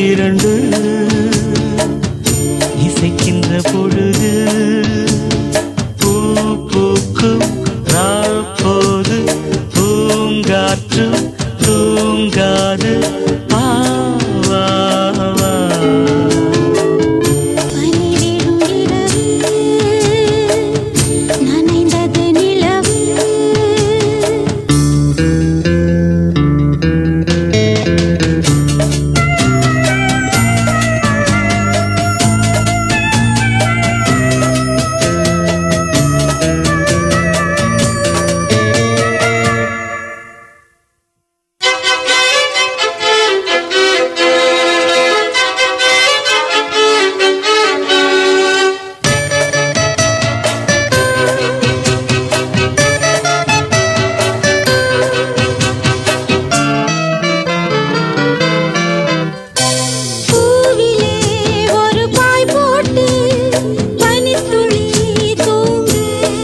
இரண்டு இசைக்கின்ற பொழுது பூ பூக்கும் ராப்போது பூங்காற்று தூங்காது வா, வா, வா. பனிவிழும் இரவு நனைந்தது நிலவு பூவிலே ஒரு பாய் போட்டு பனித்துளி தூங்கு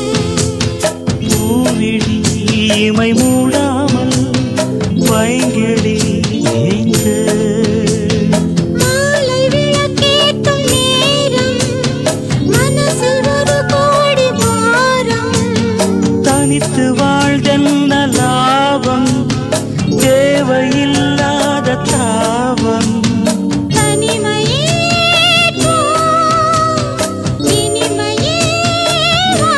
பூவிழி இமை மூடாமல் வைங்கிழி ஏங்க மாலை விளக்கேற்றும் நேரம் மனசில் ஒரு கோடி பாரம் தனித்து வாழ்தென்ன லாபம் தேவையில்லாத தாபம் தனிமையே போ இனிமையே வா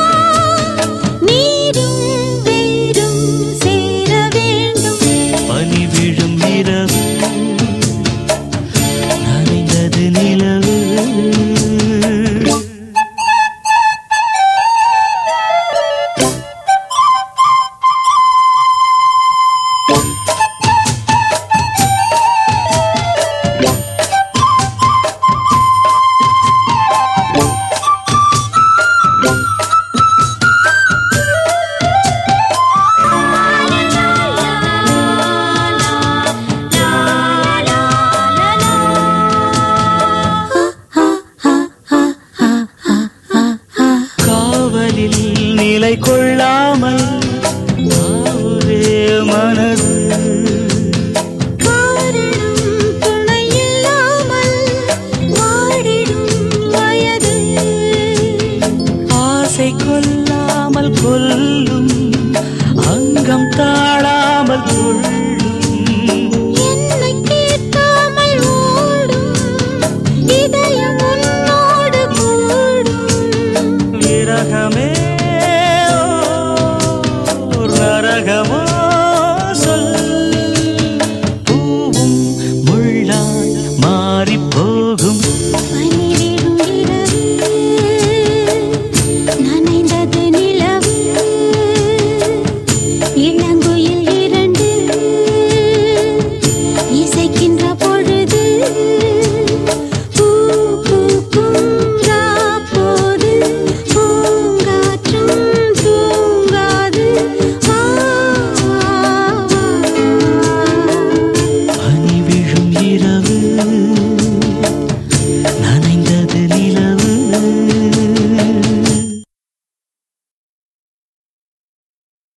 நீரும் வேரும் சேர வேண்டும் பனி விழும் இரவு நனைந்தது நிலவு காவலில் நிலை கொள்ளாமல்